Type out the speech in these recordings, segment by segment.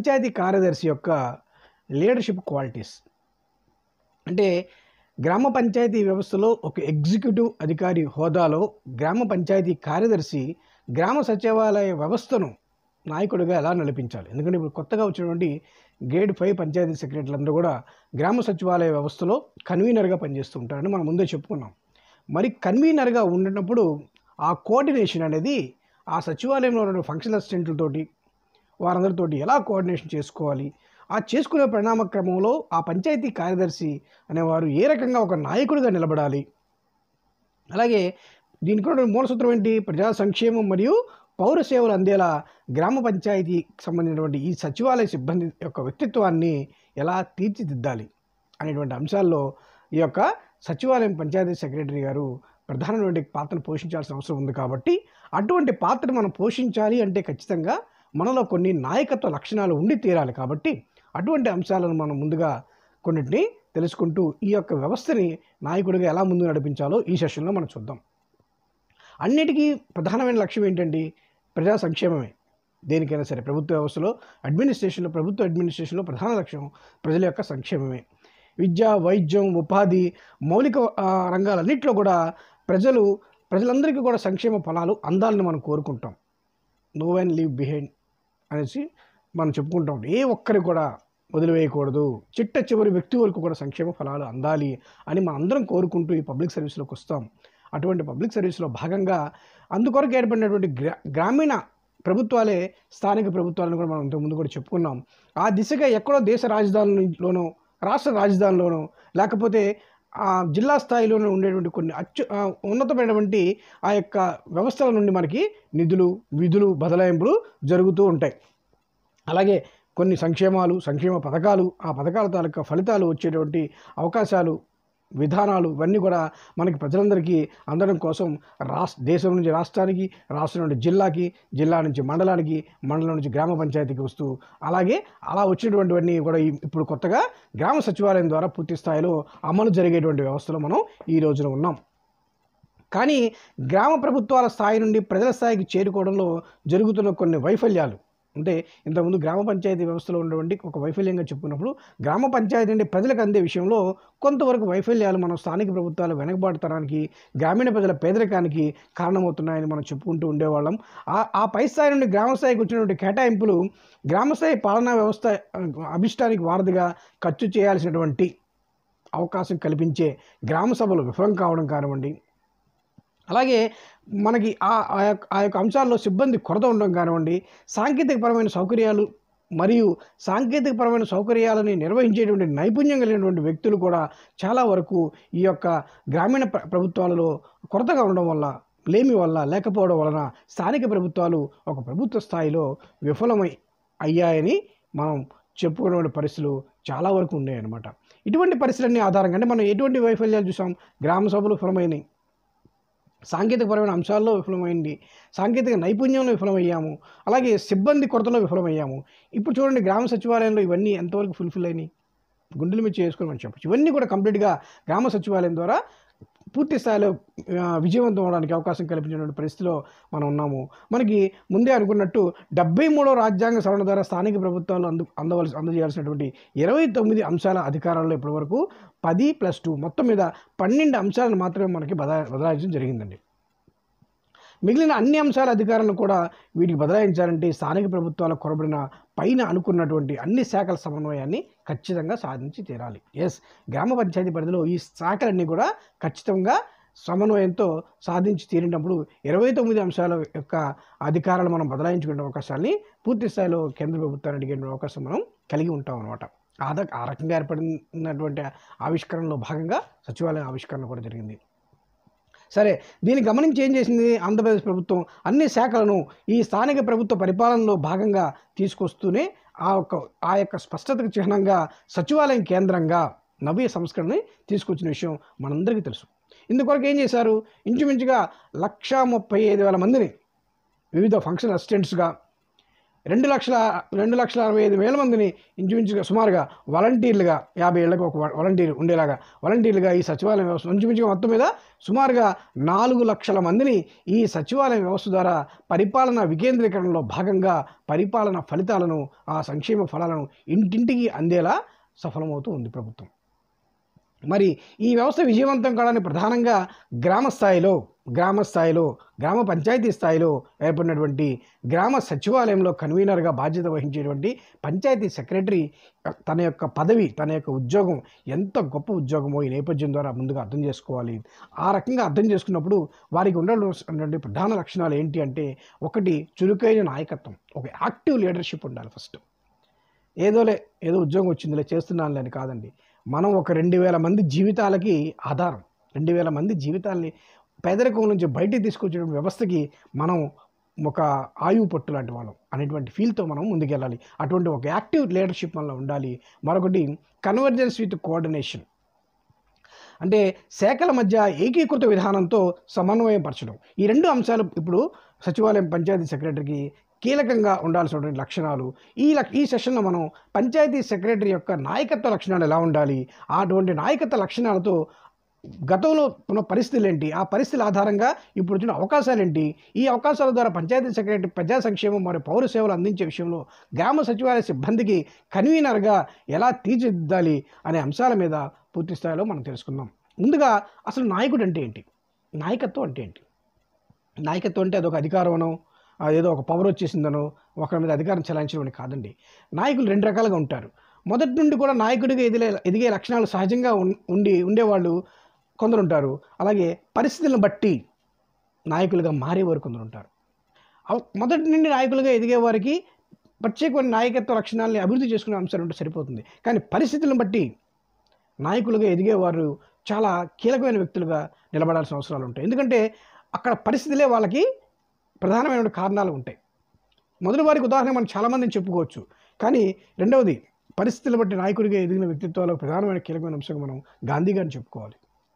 పంచాయతీ కార్యదర్శి యొక్క leadership qualities అంటే గ్రామ పంచాయతీ వ్యవస్థలో ఒక ఎగ్జిక్యూటివ్ అధికారి హోదాలో గ్రామ పంచాయతీ కార్యదర్శి గ్రామ సచివాలయ వ్యవస్థను నాయకుడిగా ఎలా నడిపించాలి ఎందుకంటే ఇప్పుడు కొత్తగా వచ్చినటువంటి గ్రేడ్ ఫైవ్ పంచాయతీ సెక్రటరీలందరూ కూడా గ్రామ సచివాలయ వ్యవస్థలో కన్వీనర్గా పనిచేస్తూ ఉంటారని మనం ముందే చెప్పుకున్నాం మరి కన్వీనర్గా ఉన్నప్పుడు ఆ కోఆర్డినేషన్ అనేది ఆ సచివాలయంలో ఉన్న ఫంక్షన్ అసిస్టెంట్లతోటి వారందరితోటి ఎలా కోఆర్డినేషన్ చేసుకోవాలి ఆ చేసుకునే పరిణామ క్రమంలో ఆ పంచాయతీ కార్యదర్శి అనేవారు ఏ రకంగా ఒక నాయకుడిగా నిలబడాలి అలాగే దీనికి కూడా మూల సూత్రం ఏంటి ప్రజా సంక్షేమం మరియు పౌర సేవలు అందేలా గ్రామ పంచాయతీకి సంబంధించినటువంటి ఈ సచివాలయ సిబ్బంది యొక్క వ్యక్తిత్వాన్ని ఎలా తీర్చిదిద్దాలి అనేటువంటి అంశాల్లో ఈ యొక్క సచివాలయం పంచాయతీ సెక్రటరీ గారు ప్రధానమైన పాత్రను పోషించాల్సిన అవసరం ఉంది కాబట్టి అటువంటి పాత్రను మనం పోషించాలి అంటే ఖచ్చితంగా మనలో కొన్ని నాయకత్వ లక్షణాలు ఉండి తీరాలి కాబట్టి అటువంటి అంశాలను మనం ముందుగా కొన్నిటిని తెలుసుకుంటూ ఈ యొక్క వ్యవస్థని నాయకుడిగా ఎలా ముందు నడిపించాలో ఈ సెషన్లో మనం చూద్దాం అన్నిటికీ ప్రధానమైన లక్ష్యం ఏంటండి ప్రజా సంక్షేమమే దేనికైనా సరే ప్రభుత్వ వ్యవస్థలో అడ్మినిస్ట్రేషన్లో ప్రభుత్వ అడ్మినిస్ట్రేషన్లో ప్రధాన లక్ష్యం ప్రజల యొక్క సంక్షేమమే విద్య వైద్యం ఉపాధి మౌలిక ఆ, రంగాలన్నింటిలో కూడా ప్రజలు ప్రజలందరికీ కూడా సంక్షేమ ఫలాలు అందాలని మనం కోరుకుంటాం నో అండ్ లీవ్ బిహైండ్ అనేసి మనం చెప్పుకుంటాం ఏ ఒక్కరికి కూడా వదిలివేయకూడదు చిట్ట చివరి వ్యక్తి వరకు కూడా సంక్షేమ ఫలాలు అందాలి అని మనం అందరం కోరుకుంటూ ఈ పబ్లిక్ సర్వీస్లోకి వస్తాం అటువంటి పబ్లిక్ సర్వీస్లో భాగంగా అందుకొరకు ఏర్పడినటువంటి గ్రా గ్రామీణ ప్రభుత్వాలే స్థానిక ప్రభుత్వాలను కూడా మనం ఇంతకుముందు కూడా చెప్పుకున్నాం ఆ దిశగా ఎక్కడో దేశ రాజధానిలోనో రాష్ట్ర రాజధానిలోనో లేకపోతే ఆ జిల్లా స్థాయిలోనే ఉండేటువంటి కొన్ని అత్యు ఆ ఉన్నతమైనటువంటి ఆ యొక్క వ్యవస్థల నుండి మనకి నిధులు విధులు బదలాయింపులు జరుగుతూ ఉంటాయి అలాగే కొన్ని సంక్షేమాలు సంక్షేమ పథకాలు ఆ పథకాల తాలూకా ఫలితాలు వచ్చేటువంటి అవకాశాలు విధానాలు ఇవన్నీ కూడా మనకి ప్రజలందరికీ అందడం కోసం రాష్ట్ర దేశం నుంచి రాష్ట్రానికి రాష్ట్రం నుండి జిల్లాకి జిల్లా నుంచి మండలానికి మండలం నుంచి గ్రామ పంచాయతీకి వస్తూ అలాగే అలా వచ్చినటువంటివన్నీ కూడా ఈ- ఇప్పుడు కొత్తగా గ్రామ సచివాలయం ద్వారా పూర్తి స్థాయిలో అమలు జరిగేటువంటి వ్యవస్థలో మనం ఈ రోజున ఉన్నాం కానీ గ్రామ ప్రభుత్వాల స్థాయి నుండి ప్రజల స్థాయికి చేరుకోవడంలో జరుగుతున్న కొన్ని వైఫల్యాలు అంటే ఇంతకుముందు గ్రామ పంచాయతీ వ్యవస్థలో ఉన్నటువంటి ఒక వైఫల్యంగా చెప్పుకున్నప్పుడు గ్రామ పంచాయతీ నుండి ప్రజలకు అందే విషయంలో కొంతవరకు వైఫల్యాలు మనం స్థానిక ప్రభుత్వాల వెనకబాటుతనానికి గ్రామీణ ప్రజల పేదరికానికి కారణమవుతున్నాయని మనం చెప్పుకుంటూ ఉండేవాళ్ళం ఆ ఆ పై స్థాయి నుండి గ్రామ స్థాయికి వచ్చినటువంటి కేటాయింపులు గ్రామ స్థాయి పాలనా వ్యవస్థ ఆ, అభిష్టానికి వారధిగా ఖర్చు చేయాల్సినటువంటి అవకాశం కల్పించే గ్రామ సభలు విఫలం కావడం కానివ్వండి అలాగే మనకి ఆ ఆ యొక్క ఆ యొక్క అంశాల్లో సిబ్బంది కొరత ఉండడం కానివ్వండి సాంకేతికపరమైన సౌకర్యాలు మరియు సాంకేతికపరమైన సౌకర్యాలని నిర్వహించేటువంటి నైపుణ్యం కలిగినటువంటి వ్యక్తులు కూడా చాలా వరకు ఈ యొక్క గ్రామీణ ప్ర- ప్రభుత్వాలలో కొరతగా ఉండడం వల్ల లేమి వల్ల లేకపోవడం వలన స్థానిక ప్రభుత్వాలు ఒక ప్రభుత్వ స్థాయిలో విఫలమై అయ్యాయని మనం చెప్పుకునే పరిస్థితులు చాలా వరకు ఉన్నాయన్నమాట ఇటువంటి పరిస్థితులన్నీ ఆధారంగా అంటే మనం ఎటువంటి వైఫల్యాలు చూసాం గ్రామ సభలు విఫలమైనవి సాంకేతికపరమైన అంశాల్లో విఫలమైంది సాంకేతిక నైపుణ్యంలో విఫలమయ్యాము అలాగే సిబ్బంది కొరతలో విఫలమయ్యాము ఇప్పుడు చూడండి గ్రామ సచివాలయంలో ఇవన్నీ ఎంతవరకు ఫుల్ఫిల్ అయినాయి గుండెల మీద చేసుకొని మనం చెప్పచ్చు ఇవన్నీ కూడా కంప్లీట్గా గ్రామ సచివాలయం ద్వారా పూర్తి స్థాయిలో ఆ, విజయవంతం అవడానికి అవకాశం కల్పించినటువంటి పరిస్థితిలో మనం ఉన్నాము మనకి ముందే అనుకున్నట్టు డెబ్బై మూడో రాజ్యాంగ సవరణ ద్వారా స్థానిక ప్రభుత్వాలు అందు అందవలసి అందజేయాల్సినటువంటి ఇరవై తొమ్మిది అంశాల అధికారాల్లో ఇప్పటివరకు పది ప్లస్ టూ మొత్తం మీద పన్నెండు అంశాలను మాత్రమే మనకి బదా బదలాయించడం జరిగిందండి మిగిలిన అన్ని అంశాల అధికారాలను కూడా వీటికి బదలాయించాలంటే స్థానిక ప్రభుత్వాల కొరబడిన పైన అనుకున్నటువంటి అన్ని శాఖల సమన్వయాన్ని ఖచ్చితంగా సాధించి తీరాలి ఎస్ గ్రామ పంచాయతీ పరిధిలో ఈ శాఖలన్నీ కూడా ఖచ్చితంగా సమన్వయంతో సాధించి తీరినప్పుడు ఇరవై తొమ్మిది అంశాల యొక్క అధికారాలు మనం బదలాయించుకునే అవకాశాన్ని పూర్తి స్థాయిలో కేంద్ర ప్రభుత్వాన్ని అడిగే అవకాశం మనం కలిగి ఉంటాం అనమాట ఆ ద- ఆ రకంగా ఏర్పడినటువంటి ఆవిష్కరణలో భాగంగా సచివాలయం ఆవిష్కరణ కూడా జరిగింది సరే దీన్ని గమనించి ఏం చేసింది ఆంధ్రప్రదేశ్ ప్రభుత్వం అన్ని శాఖలను ఈ స్థానిక ప్రభుత్వ పరిపాలనలో భాగంగా తీసుకొస్తూనే ఆ యొక్క ఆ యొక్క స్పష్టతకు చిహ్నంగా సచివాలయం కేంద్రంగా నవ్య సంస్కరణని తీసుకొచ్చిన విషయం మనందరికీ తెలుసు ఇందుకొరకు ఏం చేశారు ఇంచుమించుగా లక్షా ముప్పై ఐదు వేల మందిని వివిధ ఫంక్షన్ అసిస్టెంట్స్గా రెండు లక్షల రెండు లక్షల అరవై ఐదు వేల మందిని ఇంచుమించుగా సుమారుగా వాలంటీర్లుగా యాభై ఏళ్ళకి ఒక వాలంటీర్ ఉండేలాగా వాలంటీర్లుగా ఈ సచివాలయం వ్యవస్థ ఇంచుమించుగా మొత్తం మీద సుమారుగా నాలుగు లక్షల మందిని ఈ సచివాలయం వ్యవస్థ ద్వారా పరిపాలన వికేంద్రీకరణలో భాగంగా పరిపాలన ఫలితాలను ఆ సంక్షేమ ఫలాలను ఇంటింటికి అందేలా సఫలమవుతూ ఉంది ప్రభుత్వం మరి ఈ వ్యవస్థ విజయవంతం కావడానికి ప్రధానంగా గ్రామ స్థాయిలో గ్రామ స్థాయిలో గ్రామ పంచాయతీ స్థాయిలో ఏర్పడినటువంటి గ్రామ సచివాలయంలో కన్వీనర్గా బాధ్యత వహించేటువంటి పంచాయతీ సెక్రటరీ తన యొక్క పదవి తన యొక్క ఉద్యోగం ఎంత గొప్ప ఉద్యోగమో ఈ నేపథ్యం ద్వారా ముందుగా అర్థం చేసుకోవాలి ఆ రకంగా అర్థం చేసుకున్నప్పుడు వారికి ఉండవలసినటువంటి ప్రధాన లక్షణాలు ఏంటి అంటే ఒకటి చురుకైన నాయకత్వం ఒక యాక్టివ్ లీడర్షిప్ ఉండాలి ఫస్ట్ ఏదోలే ఏదో ఉద్యోగం వచ్చిందిలే చేస్తున్నానులే అని కాదండి మనం ఒక రెండు వేల మంది జీవితాలకి ఆధారం రెండు వేల మంది జీవితాల్ని పేదరికం నుంచి బయటికి తీసుకొచ్చే వ్యవస్థకి మనం ఒక ఆయువు పట్టు లాంటి వాళ్ళం అనేటువంటి ఫీల్తో మనం ముందుకెళ్ళాలి అటువంటి ఒక యాక్టివ్ లీడర్షిప్ మనలో ఉండాలి మరొకటి కన్వర్జెన్స్ విత్ కోఆర్డినేషన్ అంటే శాఖల మధ్య ఏకీకృత విధానంతో సమన్వయపరచడం ఈ రెండు అంశాలు ఇప్పుడు సచివాలయం పంచాయతీ సెక్రటరీకి కీలకంగా ఉండాల్సినటువంటి లక్షణాలు ఈ లక్ ఈ సెషన్లో మనం పంచాయతీ సెక్రటరీ యొక్క నాయకత్వ లక్షణాలు ఎలా ఉండాలి అటువంటి నాయకత్వ లక్షణాలతో గతంలో ఉన్న పరిస్థితులు ఏంటి ఆ పరిస్థితుల ఆధారంగా ఇప్పుడు వచ్చిన అవకాశాలు ఏంటి ఈ అవకాశాల ద్వారా పంచాయతీ సెక్రటరీ ప్రజా సంక్షేమం మరియు పౌర సేవలు అందించే విషయంలో గ్రామ సచివాలయ సిబ్బందికి కన్వీనర్గా ఎలా తీర్చిదిద్దాలి అనే అంశాల మీద పూర్తి స్థాయిలో మనం తెలుసుకుందాం ముందుగా అసలు నాయకుడు అంటే ఏంటి నాయకత్వం అంటే ఏంటి నాయకత్వం అంటే అదొక అధికారమనో ఆ ఏదో ఒక పవర్ వచ్చేసిందనో ఒకరి మీద అధికారం చెలాయించడం అని కాదండి నాయకులు రెండు రకాలుగా ఉంటారు మొదటి నుండి కూడా నాయకుడిగా ఎదిగే ఎదిగే లక్షణాలు సహజంగా ఉన్- ఉండి ఉండేవాళ్ళు కొందరు ఉంటారు అలాగే పరిస్థితులను బట్టి నాయకులుగా మారేవారు కొందరు ఉంటారు అవ- మొదటి నుండి నాయకులుగా ఎదిగే వారికి ప్రత్యేకమైన నాయకత్వ లక్షణాలని అభివృద్ధి చేసుకునే అంశాలు ఉంటే సరిపోతుంది కానీ పరిస్థితులను బట్టి నాయకులుగా ఎదిగేవారు చాలా కీలకమైన వ్యక్తులుగా నిలబడాల్సిన అవసరాలు ఉంటాయి ఎందుకంటే అక్కడ పరిస్థితులే వాళ్ళకి ప్రధానమైన కారణాలు ఉంటాయి మొదటి వారికి ఉదాహరణ మనం చాలామందిని చెప్పుకోవచ్చు కానీ రెండవది పరిస్థితులు బట్టి నాయకుడిగా ఎదిగిన వ్యక్తిత్వాలకు ప్రధానమైన కీలకమైన అంశంగా మనం గాంధీ గారిని చెప్పుకోవాలి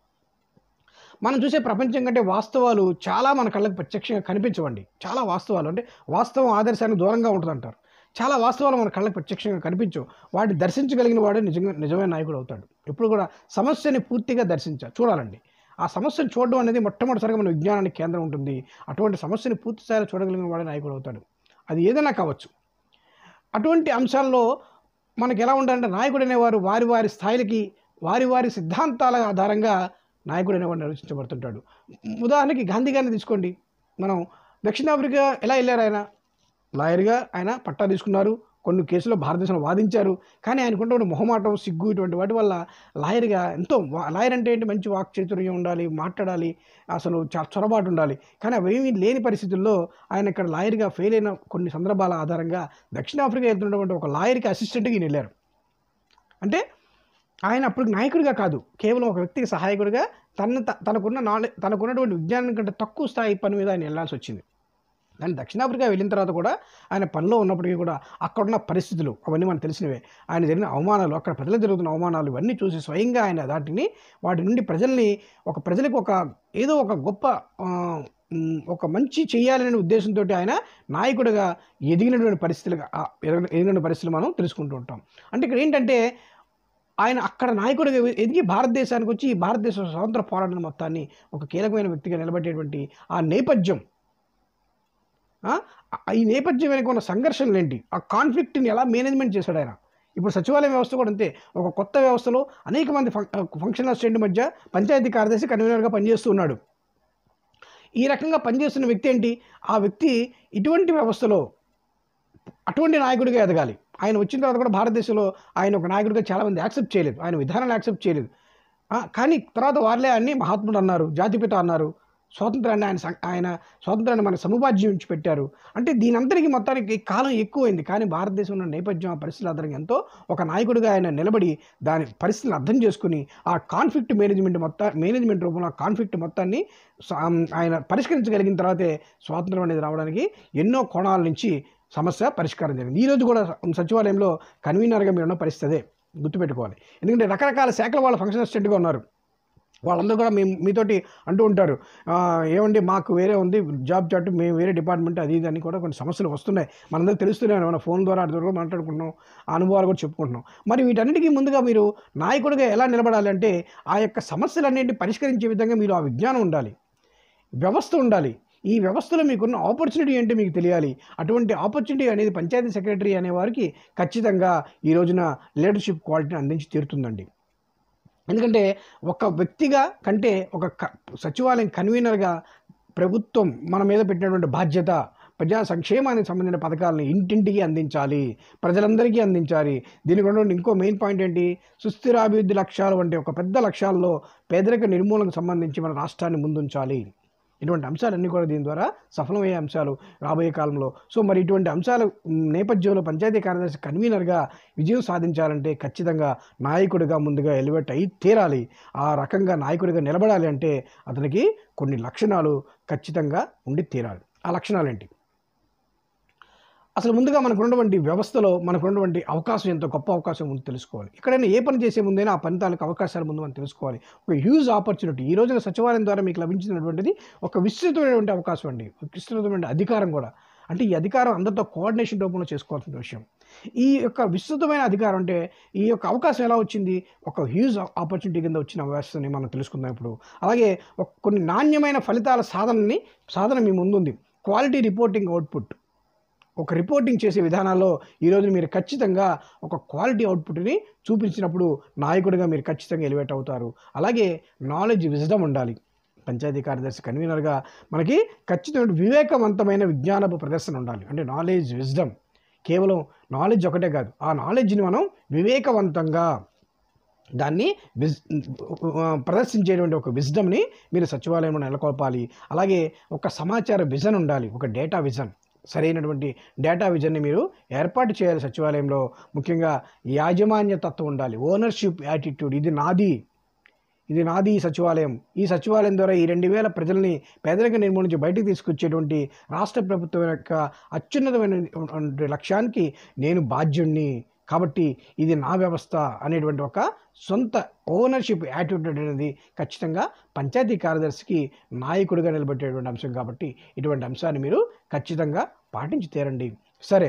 మనం చూసే ప్రపంచం కంటే వాస్తవాలు చాలా మన కళ్ళకు ప్రత్యక్షంగా కనిపించవండి చాలా వాస్తవాలు అంటే వాస్తవం ఆదర్శానికి దూరంగా ఉంటుందంటారు చాలా వాస్తవాలు మన కళ్ళకు ప్రత్యక్షంగా కనిపించవు వాటిని దర్శించగలిగిన వాడే నిజంగా నిజమైన నాయకుడు అవుతాడు ఎప్పుడు కూడా సమస్యని పూర్తిగా దర్శించాలి చూడాలండి ఆ సమస్యను చూడడం అనేది మొట్టమొదటిసారిగా మన విజ్ఞానానికి కేంద్రం ఉంటుంది అటువంటి సమస్యని పూర్తి స్థాయిలో చూడగలిగిన వాడే నాయకుడు అవుతాడు అది ఏదైనా కావచ్చు అటువంటి అంశాల్లో మనకి ఎలా ఉండాలంటే నాయకుడు అనేవారు వారి వారి స్థాయిలకి వారి వారి సిద్ధాంతాల ఆధారంగా నాయకుడు అనేవాడు నిర్వచించబడుతుంటాడు ఉదాహరణకి గాంధీ గారిని తీసుకోండి మనం దక్షిణాఫ్రికా ఎలా వెళ్ళారు ఆయన లాయర్గా ఆయన పట్టా తీసుకున్నారు కొన్ని కేసుల్లో భారతదేశంలో వాదించారు కానీ ఆయనకున్నటువంటి మొహమాటం సిగ్గు ఇటువంటి వాటి వల్ల లాయర్గా ఎంతో వా- లాయర్ అంటే ఏంటి మంచి వాక్ చాతుర్యం ఉండాలి మాట్లాడాలి అసలు చాలా చొరబాటు ఉండాలి కానీ అవేమీ లేని పరిస్థితుల్లో ఆయన ఇక్కడ లాయర్గా ఫెయిల్ అయిన కొన్ని సందర్భాల ఆధారంగా దక్షిణాఫ్రికా వెళ్తున్నటువంటి ఒక లాయర్కి అసిస్టెంట్గా ఈయన వెళ్ళారు అంటే ఆయన అప్పుడు నాయకుడిగా కాదు కేవలం ఒక వ్యక్తికి సహాయకుడిగా తన త- తనకున్న నాలెడ్జ్ తనకున్నటువంటి విజ్ఞానం కంటే తక్కువ స్థాయి పని మీద ఆయన వెళ్ళాల్సి వచ్చింది కానీ దక్షిణాఫ్రికా వెళ్ళిన తర్వాత కూడా ఆయన పనిలో ఉన్నప్పటికీ కూడా అక్కడున్న పరిస్థితులు అవన్నీ మనకు తెలిసినవే ఆయన జరిగిన అవమానాలు అక్కడ ప్రజలకు జరుగుతున్న అవమానాలు ఇవన్నీ చూసి స్వయంగా ఆయన వాటిని వాటి నుండి ప్రజల్ని ఒక ప్రజలకు ఒక ఏదో ఒక గొప్ప ఆ, ఉమ్, ఒక మంచి చేయాలనే ఉద్దేశంతో ఆయన నాయకుడిగా ఎదిగినటువంటి పరిస్థితులుగా ఆ, ఎదిగిన ఎదిగిన పరిస్థితులు మనం తెలుసుకుంటూ ఉంటాం అంటే ఇక్కడ ఏంటంటే ఆయన అక్కడ నాయకుడిగా ఎదిగి భారతదేశానికి వచ్చి ఈ భారతదేశ స్వతంత్ర పోరాటం మొత్తాన్ని ఒక కీలకమైన వ్యక్తిగా నిలబెట్టేటువంటి ఆ నేపథ్యం ఆ, ఆ- ఈ నేపథ్యం వెనుక ఉన్న సంఘర్షణలు ఏంటి ఆ కాన్ఫ్లిక్ట్ని ఎలా మేనేజ్మెంట్ చేశాడు ఆయన ఇప్పుడు సచివాలయం వ్యవస్థ కూడా అంతే ఒక కొత్త వ్యవస్థలో అనేక మంది ఫం ఫంక్షన్ అసిస్టెంట్ మధ్య పంచాయతీ కార్యదర్శి కన్వీనర్గా పనిచేస్తూ ఉన్నాడు ఈ రకంగా పనిచేస్తున్న వ్యక్తి ఏంటి ఆ వ్యక్తి ఇటువంటి వ్యవస్థలో అటువంటి నాయకుడిగా ఎదగాలి ఆయన వచ్చిన తర్వాత కూడా భారతదేశంలో ఆయన ఒక నాయకుడిగా చాలామంది యాక్సెప్ట్ చేయలేదు ఆయన విధానాలు యాక్సెప్ట్ చేయలేదు ఆ, కానీ తర్వాత వారిలే ఆయన్ని మహాత్ముడు అన్నారు జాతిపిత అన్నారు స్వాతంత్రాన్ని ఆయన సం- ఆయన స్వాతంత్రాన్ని మన సముపార్జించి పెట్టారు అంటే దీని అంతటికి మొత్తానికి కాలం ఎక్కువైంది కానీ భారతదేశం ఉన్న నేపథ్యం ఆ పరిస్థితుల ఆధారంగా ఎంతో ఒక నాయకుడిగా ఆయన నిలబడి దాని పరిస్థితులను అర్థం చేసుకుని ఆ కాన్ఫ్లిక్ట్ మేనేజ్మెంట్ మొత్తం మేనేజ్మెంట్ రూపంలో ఆ కాన్ఫ్లిక్ట్ మొత్తాన్ని స- ఆయన పరిష్కరించగలిగిన తర్వాతే స్వాతంత్రం అనేది రావడానికి ఎన్నో కోణాల నుంచి సమస్య పరిష్కారం జరిగింది ఈ రోజు కూడా సచివాలయంలో కన్వీనర్గా మీరు ఉన్న పరిస్థితి అదే గుర్తుపెట్టుకోవాలి ఎందుకంటే రకరకాల శాఖల వాళ్ళ ఫంక్షన్ అసిస్టెంట్గా ఉన్నారు వాళ్ళందరూ కూడా మేము మీతోటి అంటూ ఉంటారు "ఆ, ఏమండి మాకు వేరే ఉంది జాబ్ చాట్ మేము వేరే డిపార్ట్మెంట్ అది ఇది అని కూడా కొన్ని సమస్యలు వస్తున్నాయి మనందరికి తెలుస్తున్నాయి మన ఫోన్ ద్వారా అటు ద్వారా మాట్లాడుకుంటున్నాం ఆ అనుభవాలు కూడా చెప్పుకుంటున్నాం మరి వీటన్నిటికీ ముందుగా మీరు నాయకుడిగా ఎలా నిలబడాలి అంటే ఆ యొక్క సమస్యలన్నింటినీ పరిష్కరించే విధంగా మీరు ఆ విజ్ఞానం ఉండాలి వ్యవస్థ ఉండాలి ఈ వ్యవస్థలో మీకున్న ఆపర్చునిటీ ఏంటో మీకు తెలియాలి అటువంటి ఆపర్చునిటీ అనేది పంచాయతీ సెక్రటరీ అనే వారికి ఖచ్చితంగా ఈ రోజున లీడర్షిప్ క్వాలిటీని అందించి తీరుతుందండి ఎందుకంటే ఒక వ్యక్తిగా కంటే ఒక క- సచివాలయం కన్వీనర్గా ప్రభుత్వం మన మీద పెట్టినటువంటి బాధ్యత ప్రజా సంక్షేమానికి సంబంధించిన పథకాలను ఇంటింటికి అందించాలి ప్రజలందరికీ అందించాలి దీనికి ఉన్నటువంటి ఇంకో మెయిన్ పాయింట్ ఏంటి సుస్థిరాభివృద్ధి లక్ష్యాలు వంటి ఒక పెద్ద లక్ష్యాల్లో పేదరిక నిర్మూలనకు సంబంధించి మన రాష్ట్రాన్ని ముందుంచాలి ఇటువంటి అంశాలన్నీ కూడా దీని ద్వారా సఫలమయ్యే అంశాలు రాబోయే కాలంలో సో మరి ఇటువంటి అంశాల నేపథ్యంలో పంచాయతీ కార్యదర్శి కన్వీనర్గా విజయం సాధించాలంటే ఖచ్చితంగా నాయకుడిగా ముందుగా ఎలివేట్ అయి తీరాలి ఆ రకంగా నాయకుడిగా నిలబడాలి అంటే అతనికి కొన్ని లక్షణాలు ఖచ్చితంగా ఉండి తీరాలి ఆ లక్షణాలు ఏంటి అసలు ముందుగా మనకు ఉన్నటువంటి వ్యవస్థలో మనకు ఉన్నటువంటి అవకాశం ఎంత గొప్ప అవకాశం ఉంది తెలుసుకోవాలి ఎక్కడైనా ఏ పని చేసే ముందైనా ఆ పని తాలూకు అవకాశాల ముందు మనం తెలుసుకోవాలి ఒక హ్యూజ్ ఆపర్చునిటీ ఈ రోజున సచివాలయం ద్వారా మీకు లభించినటువంటిది ఒక విస్తృతమైనటువంటి అవకాశం అండి ఒక విస్తృతమైన అధికారం కూడా అంటే ఈ అధికారం అందరితో కోఆర్డినేషన్ రూపంలో చేసుకోవాల్సిన విషయం ఈ యొక్క విస్తృతమైన అధికారం అంటే ఈ యొక్క అవకాశం ఎలా వచ్చింది ఒక హ్యూజ్ ఆపర్చునిటీ కింద వచ్చిన వ్యవస్థని మనం తెలుసుకుందాం ఇప్పుడు అలాగే ఒక కొన్ని నాణ్యమైన ఫలితాల సాధనని సాధన మీ ముందుంది క్వాలిటీ రిపోర్టింగ్ అవుట్పుట్ ఒక రిపోర్టింగ్ చేసే విధానాల్లో ఈరోజు మీరు ఖచ్చితంగా ఒక క్వాలిటీ అవుట్పుట్ని చూపించినప్పుడు నాయకుడిగా మీరు ఖచ్చితంగా ఎలివేట్ అవుతారు అలాగే నాలెడ్జ్ విజడం ఉండాలి పంచాయతీ కార్యదర్శి కన్వీనర్గా మనకి ఖచ్చితమైన వివేకవంతమైన విజ్ఞానపు ప్రదర్శన ఉండాలి అంటే నాలెడ్జ్ విజ్డమ్ కేవలం నాలెడ్జ్ ఒకటే కాదు ఆ నాలెడ్జ్ని మనం వివేకవంతంగా దాన్ని విజ్ ప్రదర్శించేటువంటి ఒక విజ్డమ్ని మీరు సచివాలయంలో నెలకొల్పాలి అలాగే ఒక సమాచార విజన్ ఉండాలి ఒక డేటా విజన్ సరైనటువంటి డేటా విజన్ని మీరు ఏర్పాటు చేయాలి సచివాలయంలో ముఖ్యంగా యాజమాన్య తత్వం ఉండాలి ఓనర్షిప్ యాటిట్యూడ్ ఇది నాది ఇది నాది ఈ సచివాలయం ఈ సచివాలయం ద్వారా ఈ రెండు వేల ప్రజల్ని పేదరిక నిర్మూలన నుంచి బయటకు తీసుకొచ్చేటువంటి రాష్ట్ర ప్రభుత్వం యొక్క అత్యున్నతమైన లక్ష్యానికి నేను బాధ్యుణ్ణి కాబట్టి ఇది నా వ్యవస్థ అనేటువంటి ఒక సొంత ఓనర్షిప్ యాటిట్యూడ్ అనేది ఖచ్చితంగా పంచాయతీ కార్యదర్శికి నాయకుడిగా నిలబెట్టేటువంటి అంశం కాబట్టి ఇటువంటి అంశాన్ని మీరు ఖచ్చితంగా పాటించి తీరండి సరే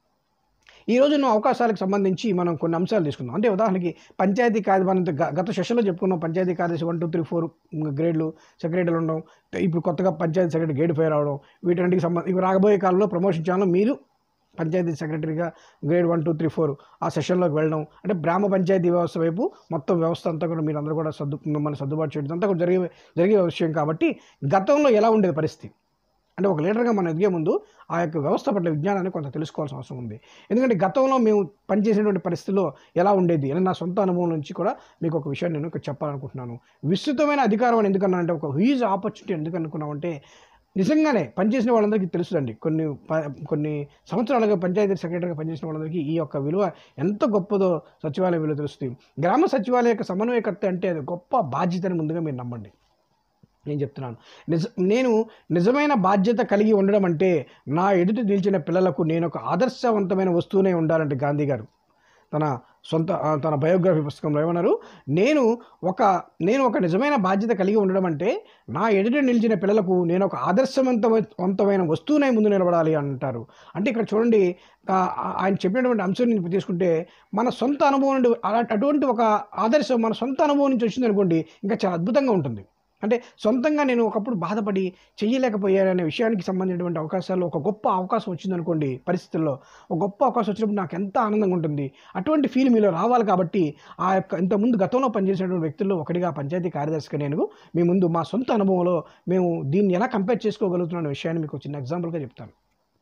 ఈ రోజు ఉన్న అవకాశాలకు సంబంధించి మనం కొన్ని అంశాలు తీసుకుందాం అంటే ఉదాహరణకి పంచాయతీ కార్య మనం గ- గత సెషన్లో చెప్పుకున్నాం పంచాయతీ కార్యదర్శి వన్ టూ త్రీ ఫోర్ గ్రేడ్లు సెక్రటరీలు ఉండడం ఇప్పుడు కొత్తగా పంచాయతీ సెక్రటరీ గేడ్ ఫైర్ అవడం వీటన్నిటికి సంబంధించి ఇవి రాబోయే కాలంలో ప్రమోషన్ ఛానల్ మీరు పంచాయతీ సెక్రటరీగా grade one two three four ఆ సెషన్లోకి వెళ్ళడం అంటే గ్రామ పంచాయతీ వ్యవస్థ వైపు మొత్తం వ్యవస్థ అంతా కూడా మీరు అందరూ కూడా సర్దు మిమ్మల్ని సర్దుబాటు చేయడం అంతా కూడా జరిగే జరిగే విషయం కాబట్టి గతంలో ఎలా ఉండేది పరిస్థితి అంటే ఒక లీడర్గా మనం ఎదిగే ముందు ఆ యొక్క వ్యవస్థ పట్ల విజ్ఞానాన్ని కొంత తెలుసుకోవాల్సిన అవసరం ఉంది ఎందుకంటే గతంలో మేము పనిచేసినటువంటి పరిస్థితుల్లో ఎలా ఉండేది అని నా సొంత అనుభవం నుంచి కూడా మీకు ఒక విషయాన్ని నేను ఇక్కడ చెప్పాలనుకుంటున్నాను విస్తృతమైన అధికారం అని ఎందుకన్నానంటే ఒక హ్యూజ్ ఆపర్చునిటీ ఎందుకు అనుకున్నామంటే నిజంగానే పనిచేసిన వాళ్ళందరికీ తెలుసుదండి కొన్ని ప- కొన్ని సంవత్సరాలుగా పంచాయతీ సెక్రటరీగా పనిచేసిన వాళ్ళందరికీ ఈ యొక్క విలువ ఎంత గొప్పదో సచివాలయం విలువ తెలుస్తుంది గ్రామ సచివాలయ యొక్క సమన్వయకర్త అంటే అది గొప్ప బాధ్యతని ముందుగా మీరు నమ్మండి నేను చెప్తున్నాను నిజ నేను నిజమైన బాధ్యత కలిగి ఉండడం అంటే నా ఎదుట నిలిచిన పిల్లలకు నేను ఒక ఆదర్శవంతమైన వస్తువునే ఉండాలంటే గాంధీ గారు తన సొంత ఆ, తన బయోగ్రఫీ పుస్తకంలో ఏమన్నారు నేను ఒక నేను ఒక నిజమైన బాధ్యత కలిగి ఉండడం అంటే నా ఎదుట నిలిచిన పిల్లలకు నేను ఒక ఆదర్శవంతమైన వస్తువునే ముందు నిలబడాలి అంటారు అంటే ఇక్కడ చూడండి ఆ, ఆ- ఆయన చెప్పినటువంటి అంశం నేను తీసుకుంటే మన సొంత అనుభవం నుండి అలా- అటువంటి ఒక ఆదర్శం మన సొంత అనుభవం నుంచి వచ్చింది అనుకోండి ఇంకా చాలా అద్భుతంగా ఉంటుంది అంటే సొంతంగా నేను ఒకప్పుడు బాధపడి చెయ్యలేకపోయాననే విషయానికి సంబంధించినటువంటి అవకాశాల్లో ఒక గొప్ప అవకాశం వచ్చిందనుకోండి పరిస్థితుల్లో ఒక గొప్ప అవకాశం వచ్చినప్పుడు నాకు ఎంత ఆనందంగా ఉంటుంది అటువంటి ఫీల్ మీలో రావాలి కాబట్టి ఆ యొక్క ఇంతకుముందు గతంలో పనిచేసినటువంటి వ్యక్తుల్లో ఒకటిగా పంచాయతీ కార్యదర్శిగా నేను మీ ముందు మా సొంత అనుభవంలో మేము దీన్ని ఎలా కంపేర్ చేసుకోగలుగుతున్న విషయాన్ని మీకు ఒక చిన్న ఎగ్జాంపుల్గా చెప్తాను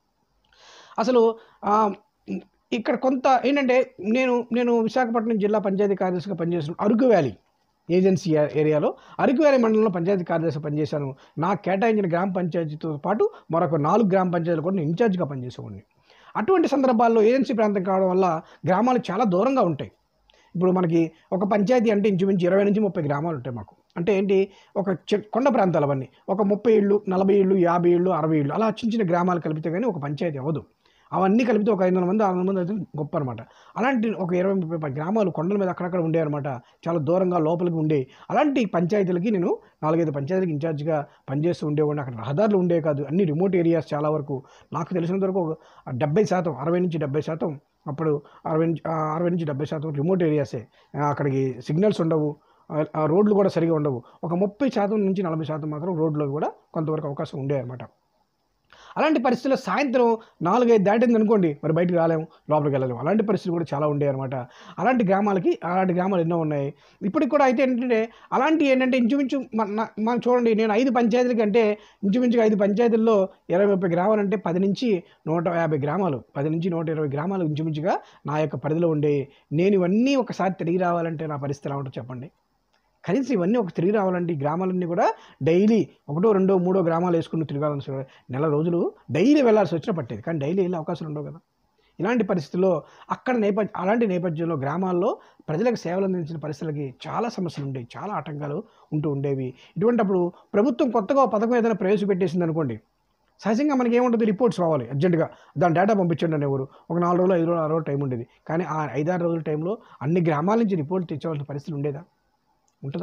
అసలు ఆ, ఇక్కడ కొంత ఏంటంటే నేను నేను విశాఖపట్నం జిల్లా పంచాయతీ కార్యదర్శిగా పనిచేసిన అరకు వ్యాలీ ఏజెన్సీ ఏ- ఏరియాలో అరకు వ్యాలీ మండలంలో పంచాయతీ కార్యదర్శి పనిచేశాను నాకు కేటాయించిన గ్రామ పంచాయతీతో పాటు మరొక నాలుగు గ్రామ పంచాయతీలు కూడా నేను ఇన్ఛార్జ్గా పనిచేసేవాడిని అటువంటి సందర్భాల్లో ఏజెన్సీ ప్రాంతం కావడం వల్ల గ్రామాలు చాలా దూరంగా ఉంటాయి ఇప్పుడు మనకి ఒక పంచాయతీ అంటే ఇంచుమించు ఇరవై నుంచి ముప్పై గ్రామాలు ఉంటాయి మాకు అంటే ఏంటి ఒక చె- కొండ ప్రాంతాలు అవన్నీ ఒక ముప్పై ఇళ్ళు నలభై ఇళ్ళు యాభై ఇళ్ళు అరవై ఇళ్ళు అలా చిన్న చిన్న గ్రామాలు కలిపితే కానీ ఒక పంచాయతీ అవ్వదు అవన్నీ కలిపితే ఒక ఐదు వందల మంది ఆరు వందల మంది అయితే గొప్ప అనమాట అలాంటి ఒక ఇరవై ముప్పై గ్రామాలు కొండల మీద అక్కడక్కడ ఉండే అనమాట చాలా దూరంగా లోపలికి ఉండే అలాంటి పంచాయతీలకి నేను నాలుగైదు పంచాయతీలకు ఇన్ఛార్జ్గా పనిచేస్తూ ఉండేవాడిని అక్కడ రహదారులు ఉండే కాదు అన్ని రిమోట్ ఏరియాస్ చాలా వరకు నాకు తెలిసినంత వరకు ఒక డెబ్బై శాతం అరవై నుంచి డెబ్బై శాతం అప్పుడు అరవై నుంచి ఆ, అరవై నుంచి డెబ్బై శాతం రిమోట్ ఏరియాసే ఆ, అక్కడికి సిగ్నల్స్ ఉండవు ఆ, ఆ రోడ్లు కూడా సరిగా ఉండవు ఒక ముప్పై శాతం నుంచి నలభై శాతం మాత్రం రోడ్లో కూడా కొంతవరకు అవకాశం ఉండే అనమాట అలాంటి పరిస్థితుల్లో సాయంత్రం నాలుగైదు దాటింది అనుకోండి మరి బయటికి రాలేము లోపలికి వెళ్ళలేము అలాంటి పరిస్థితులు కూడా చాలా ఉండే అనమాట అలాంటి గ్రామాలకి అలాంటి గ్రామాలు ఎన్నో ఉన్నాయి ఇప్పటికి కూడా అయితే ఏంటంటే అలాంటి ఏంటంటే ఇంచుమించు మన- నా- మనం చూడండి నేను ఐదు పంచాయతీలకి అంటే ఇంచుమించుగా ఐదు పంచాయతీల్లో ఇరవై ముప్పై గ్రామాలు అంటే పది నుంచి నూట యాభై గ్రామాలు పది నుంచి నూట ఇరవై గ్రామాలు ఇంచుమించుగా నా యొక్క పరిధిలో ఉండే నేను ఇవన్నీ ఒకసారి తిరిగి రావాలంటే నా పరిస్థితి ఎలా ఉంటుందో చెప్పండి కనీసం ఇవన్నీ ఒక తిరిగి రావాలంటే ఈ గ్రామాలన్నీ కూడా డైలీ ఒకటో రెండో మూడో గ్రామాలు వేసుకుని తిరగాలని సరే నెల రోజులు డైలీ వెళ్ళాల్సి వచ్చినా పట్టేది కానీ డైలీ వెళ్ళే అవకాశాలు ఉండవు కదా ఇలాంటి పరిస్థితుల్లో అక్కడ నేపథ్యం అలాంటి నేపథ్యంలో గ్రామాల్లో ప్రజలకు సేవలు అందించిన పరిస్థితులకి చాలా సమస్యలు ఉండేవి చాలా ఆటంకాలు ఉంటూ ఉండేవి ఇటువంటప్పుడు ప్రభుత్వం కొత్తగా ఒక పథకం ఏదైనా ప్రవేశపెట్టేసింది అనుకోండి సహజంగా మనకి ఏముంటుంది రిపోర్ట్స్ రావాలి అర్జెంటుగా దాని డేటా పంపించండి అని ఎవరు ఒక నాలుగు రోజులు ఐదు రోజులు ఆరు రోజులు టైం ఉండేది కానీ ఆ ఐదారు రోజుల టైంలో అన్ని గ్రామాల నుంచి రిపోర్ట్ తెచ్చేవాల్సిన పరిస్థితి ఉండేదా ఉంటుందా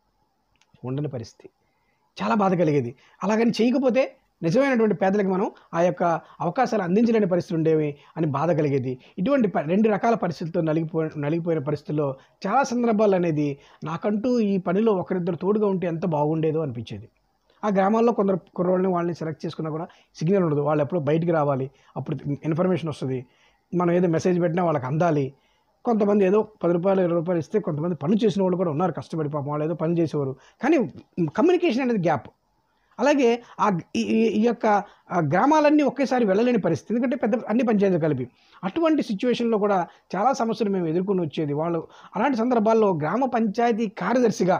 ఉండని పరిస్థితి చాలా బాధ కలిగేది అలాగని చేయకపోతే నిజమైనటువంటి పేదలకు మనం ఆ యొక్క అవకాశాలు అందించలేని పరిస్థితులు ఉండేవి అని బాధ కలిగేది ఇటువంటి ప- రెండు రకాల పరిస్థితులతో నలిగిపోయి నలిగిపోయిన పరిస్థితుల్లో చాలా సందర్భాలు అనేది నాకంటూ ఈ పనిలో ఒకరిద్దరు తోడుగా ఉంటే ఎంత బాగుండేదో అనిపించేది ఆ గ్రామాల్లో కొందరు కుర్రోళ్ళని వాళ్ళని సెలెక్ట్ చేసుకున్నా కూడా సిగ్నల్ ఉండదు వాళ్ళు ఎప్పుడో బయటికి రావాలి అప్పుడు ఇన్ఫర్మేషన్ వస్తుంది మనం ఏదో మెసేజ్ పెట్టినా వాళ్ళకి అందాలి కొంతమంది ఏదో పది రూపాయలు ఇరవై రూపాయలు ఇస్తే కొంతమంది పనులు చేసిన వాళ్ళు కూడా ఉన్నారు కష్టపడి పాపం వాళ్ళు ఏదో పని చేసేవారు కానీ కమ్యూనికేషన్ అనేది గ్యాప్ అలాగే ఆ ఈ ఈ- ఈ యొక్క ఆ గ్రామాలన్నీ ఒకేసారి వెళ్ళలేని పరిస్థితి ఎందుకంటే పెద్ద అన్ని పంచాయతీలు కలిపి అటువంటి సిచ్యువేషన్లో కూడా చాలా సమస్యలు మేము ఎదుర్కొని వచ్చేది వాళ్ళు అలాంటి సందర్భాల్లో గ్రామ పంచాయతీ కార్యదర్శిగా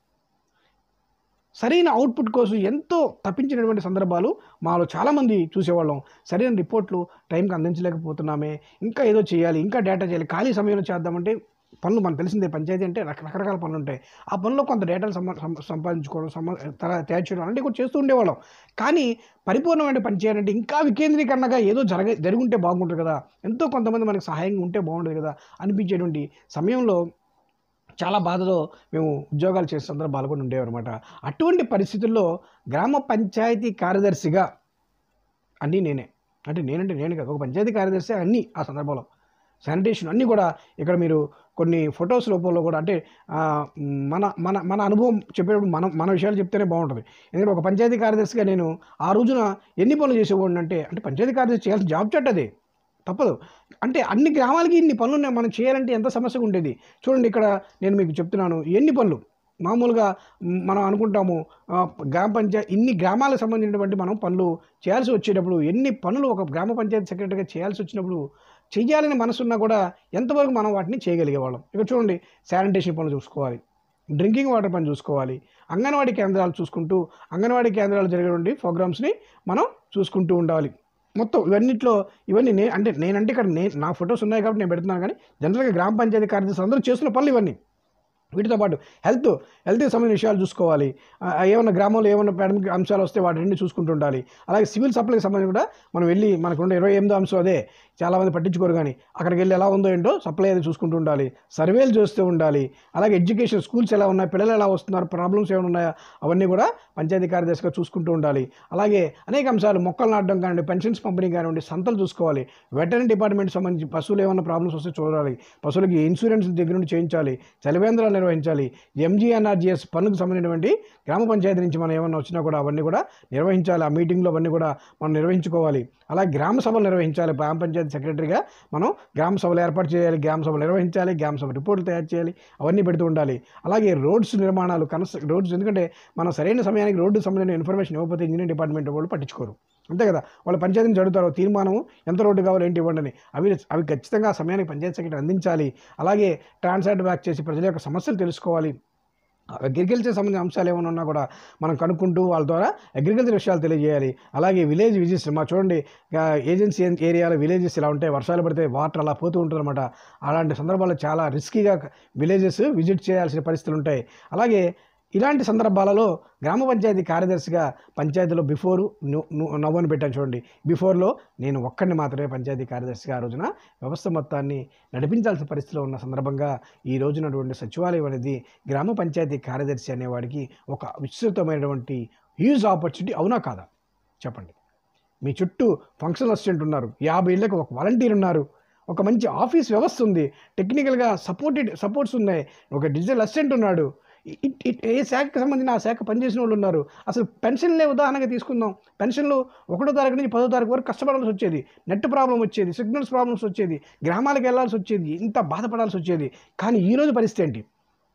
సరైన అవుట్పుట్ కోసం ఎంతో తప్పించినటువంటి సందర్భాలు మాలో చాలామంది చూసేవాళ్ళం సరైన రిపోర్ట్లు టైంకి అందించలేకపోతున్నామే ఇంకా ఏదో చేయాలి ఇంకా డేటా చేయాలి ఖాళీ సమయంలో చేద్దామంటే పనులు మనకు తెలిసిందే పంచాయతీ అంటే రక- రకరకాల పనులు ఉంటాయి ఆ పనుల్లో కొంత డేటాను సంపా- సం- సంపాదించుకోవడం సంపా తర- తయారు చేయడం అలాంటివి కూడా చేస్తూ ఉండేవాళ్ళం కానీ పరిపూర్ణమైన పని చేయాలంటే ఇంకా వికేంద్రీకరణగా ఏదో జరగ జరుగుంటే బాగుంటుంది కదా ఎంతో కొంతమంది మనకు సహాయంగా ఉంటే బాగుంటుంది కదా అనిపించేటువంటి సమయంలో చాలా బాధలో మేము ఉద్యోగాలు చేసే సందర్భాలు కూడా ఉండేవన్నమాట అటువంటి పరిస్థితుల్లో గ్రామ పంచాయతీ కార్యదర్శిగా అన్నీ నేనే అంటే నేనంటే నేను కాదు ఒక పంచాయతీ కార్యదర్శి అన్నీ ఆ సందర్భంలో శానిటేషన్ అన్నీ కూడా ఇక్కడ మీరు కొన్ని ఫొటోస్ రూపంలో కూడా అంటే ఆ, మన మన మన అనుభవం చెప్పేటప్పుడు మనం మన విషయాలు చెప్తేనే బాగుంటుంది ఎందుకంటే ఒక పంచాయతీ కార్యదర్శిగా నేను ఆ రోజున ఎన్ని పనులు చేసేవాడిని అంటే అంటే పంచాయతీ కార్యదర్శి చేయాల్సిన జాబ్ చట్ అది తప్పదు అంటే అన్ని గ్రామాలకి ఇన్ని పనులు ఉన్నాయి మనం చేయాలంటే ఎంత సమస్యగా ఉండేది చూడండి ఇక్కడ నేను మీకు చెప్తున్నాను ఎన్ని పనులు మామూలుగా మ్, మనం అనుకుంటాము ఆ, గ్రామ పంచాయతీ ఇన్ని గ్రామాలకు సంబంధించినటువంటి మనం పనులు చేయాల్సి వచ్చేటప్పుడు ఎన్ని పనులు ఒక గ్రామ పంచాయతీ సెక్రటరీగా చేయాల్సి వచ్చినప్పుడు చేయాలని మనసున్నా కూడా ఎంతవరకు మనం వాటిని చేయగలిగేవాళ్ళం ఇక్కడ చూడండి శానిటేషన్ పనులు చూసుకోవాలి డ్రింకింగ్ వాటర్ పని చూసుకోవాలి అంగన్వాడీ కేంద్రాలు చూసుకుంటూ అంగన్వాడీ కేంద్రాలు జరిగేటువంటి ప్రోగ్రామ్స్ని మనం చూసుకుంటూ ఉండాలి మొత్తం ఇవన్నిట్లో ఇవన్నీ నే అంటే నేనంటే ఇక్కడ నే నా ఫొటోస్ ఉన్నాయి కాబట్టి నేను పెడుతున్నాను కానీ జనరల్గా గ్రామ పంచాయతీ కార్యదర్శి అందరూ చేస్తున్న పనులు ఇవన్నీ వీటితో పాటు హెల్త్ హెల్త్కి సంబంధించిన విషయాలు చూసుకోవాలి ఆ, ఏమన్నా గ్రామంలో ఏమన్నా పాండమిక్ అంశాలు వస్తే వాటి రెండు చూసుకుంటూ ఉండాలి అలాగే సివిల్ సప్లైకి సంబంధించి కూడా మనం వెళ్ళి మనకు ఉండే ఇరవై ఎనిమిదో అంశం అదే చాలామంది పట్టించుకోరు కానీ అక్కడికి వెళ్ళి ఎలా ఉందో ఏంటో సప్లై అది చూసుకుంటూ ఉండాలి సర్వేలు చేస్తూ ఉండాలి అలాగే ఎడ్యుకేషన్ స్కూల్స్ ఎలా ఉన్నాయి పిల్లలు ఎలా వస్తున్నారు ప్రాబ్లమ్స్ ఏమైనా ఉన్నాయా అవన్నీ కూడా పంచాయతీ కార్యదర్శిగా చూసుకుంటూ ఉండాలి అలాగే అనేక అంశాలు మొక్కలు నాటడం కానివ్వండి పెన్షన్స్ పంపిణీ కానివ్వండి సంతలు చూసుకోవాలి వెటర్నరీ డిపార్ట్మెంట్ సంబంధించి పశువులు ఏమైనా ప్రాబ్లమ్స్ వస్తే చూడాలి పశువులకి ఇన్సూరెన్స్ దగ్గర నుండి చేయించాలి చలివేంద్రాలు నిర్వహించాలి ఎంజీఎన్ఆర్జీఎస్ పనులకు సంబంధించినటువంటి గ్రామ పంచాయతీ నుంచి మనం ఏమన్నా వచ్చినా కూడా అవన్నీ కూడా నిర్వహించాలి ఆ మీటింగ్లో అవన్నీ కూడా మనం నిర్వహించుకోవాలి అలాగే గ్రామ సభలు నిర్వహించాలి గ్రామ పంచాయతీ సెక్రటరీగా మనం గ్రామ సభలు ఏర్పాటు చేయాలి గ్రామ సభలు నిర్వహించాలి గ్రామ సభ రిపోర్టులు తయారు చేయాలి అవన్నీ పెడుతూ ఉండాలి అలాగే రోడ్స్ నిర్మాణాలు కనస్ రోడ్స్ ఎందుకంటే మనం సరైన సమయానికి రోడ్డు సంబంధించిన ఇన్ఫర్మేషన్ ఇవ్వకపోతే ఇంజనీరింగ్ డిపార్ట్మెంట్ వాళ్ళు పట్టించుకోరు అంతే కదా వాళ్ళు పంచాయతీ నుంచి అడుగుతారు తీర్మానం ఎంత రోడ్డు కావాలి ఏంటి ఇవ్వండి అని అవి అవి ఖచ్చితంగా ఆ సమయానికి పంచాయతీ సెక్రటరీ అందించాలి అలాగే ట్రాన్సాక్ట్ బ్యాక్ చేసి ప్రజల యొక్క సమస్యలు తెలుసుకోవాలి అగ్రికల్చర్ సంబంధించిన అంశాలు ఏమైనా ఉన్నా కూడా మనం కనుక్కుంటూ వాళ్ళ ద్వారా అగ్రికల్చర్ విషయాలు తెలియజేయాలి అలాగే విలేజ్ విజిట్స్ మా చూడండి ఏజెన్సీ ఏరియాలో విలేజెస్ ఇలా ఉంటాయి వర్షాలు పడితే వాటర్ అలా పోతూ ఉంటుందన్నమాట అలాంటి సందర్భాల్లో చాలా రిస్కీగా విలేజెస్ విజిట్ చేయాల్సిన పరిస్థితులు ఉంటాయి అలాగే ఇలాంటి సందర్భాలలో గ్రామ పంచాయతీ కార్యదర్శిగా పంచాయతీలో బిఫోర్ నవ్వని పెట్టాను చూడండి బిఫోర్లో నేను ఒక్కడిని మాత్రమే పంచాయతీ కార్యదర్శిగా ఆ రోజున వ్యవస్థ మొత్తాన్ని నడిపించాల్సిన పరిస్థితిలో ఉన్న సందర్భంగా ఈ రోజునటువంటి సచివాలయం అనేది గ్రామ పంచాయతీ కార్యదర్శి అనేవాడికి ఒక విస్తృతమైనటువంటి హ్యూజ్ ఆపర్చునిటీ అవునా కాదా చెప్పండి మీ చుట్టూ ఫంక్షన్ అసిస్టెంట్ ఉన్నారు యాభై ఏళ్ళకి ఒక వాలంటీర్ ఉన్నారు ఒక మంచి ఆఫీస్ వ్యవస్థ ఉంది టెక్నికల్గా సపోర్టెడ్ సపోర్ట్స్ ఉన్నాయి ఒక డిజిటల్ అసిస్టెంట్ ఉన్నాడు ఇట్ ఇట్ ఏ శాఖకు సంబంధించిన ఆ శాఖ పనిచేసిన వాళ్ళు ఉన్నారు అసలు పెన్షన్లే ఉదాహరణగా తీసుకుందాం పెన్షన్లు ఒకటో తారీఖు నుంచి పదో తారీఖు వరకు కష్టపడాల్సి వచ్చేది నెట్ ప్రాబ్లం వచ్చేది సిగ్నల్స్ ప్రాబ్లమ్స్ వచ్చేది గ్రామాలకు వెళ్ళాల్సి వచ్చేది ఇంత బాధపడాల్సి వచ్చేది కానీ ఈరోజు పరిస్థితి ఏంటి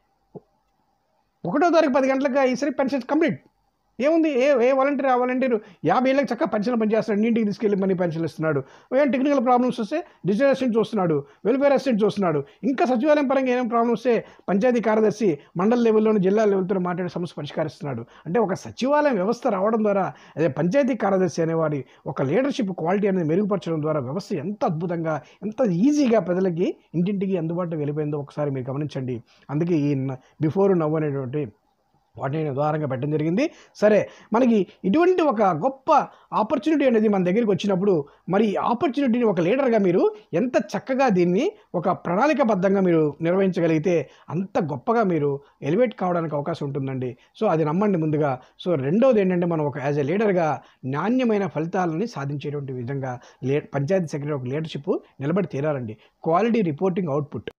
ఒకటో తారీఖు పది గంటలకు ఈసరి పెన్షన్ కంప్లీట్ ఏముంది ఏ ఏ వాలంటీర్ ఆ వాలంటీర్ యాభై ఏళ్ళకి చక్కగా పెన్షన్ పనిచేస్తాడు ఇంటికి తీసుకెళ్ళి మనీ పెన్షన్ ఇస్తున్నాడు ఏం టెక్నికల్ ప్రాబ్లమ్స్ వస్తే డిజిటల్ అసిస్టెంట్ చూస్తున్నాడు వెల్ఫేర్ అసిస్టెంట్ చూస్తున్నాడు ఇంకా సచివాలయం పరంగా ఏమేమి ప్రాబ్లమ్స్ వస్తే పంచాయతీ కార్యదర్శి మండల లెవెల్లోనూ జిల్లా లెవెల్తో మాట్లాడే సమస్య పరిష్కరిస్తున్నాడు అంటే ఒక సచివాలయం వ్యవస్థ రావడం ద్వారా అదే పంచాయతీ కార్యదర్శి అనేవాడి ఒక లీడర్షిప్ క్వాలిటీ అనేది మెరుగుపరచడం ద్వారా వ్యవస్థ ఎంత అద్భుతంగా ఎంత ఈజీగా ప్రజలకి ఇంటింటికి అందుబాటులో వెళ్ళిపోయిందో ఒకసారి మీరు గమనించండి అందుకే ఈ బిఫోర్ నవ్వు అనేటువంటి వాటిని నేను ఉదాహరణగా పెట్టడం జరిగింది సరే మనకి ఇటువంటి ఒక గొప్ప ఆపర్చునిటీ అనేది మన దగ్గరికి వచ్చినప్పుడు మరి ఈ ఆపర్చునిటీని ఒక లీడర్గా మీరు ఎంత చక్కగా దీన్ని ఒక ప్రణాళికబద్ధంగా మీరు నిర్వహించగలిగితే అంత గొప్పగా మీరు ఎలివేట్ కావడానికి అవకాశం ఉంటుందండి సో అది నమ్మండి ముందుగా సో రెండోది ఏంటంటే మనం ఒక యాజ్ ఎ లీడర్గా నాణ్యమైన ఫలితాలని సాధించేటువంటి విధంగా లే పంచాయతీ సెక్రటరీ ఒక లీడర్షిప్ నిలబడి తీరాలండి క్వాలిటీ రిపోర్టింగ్ అవుట్పుట్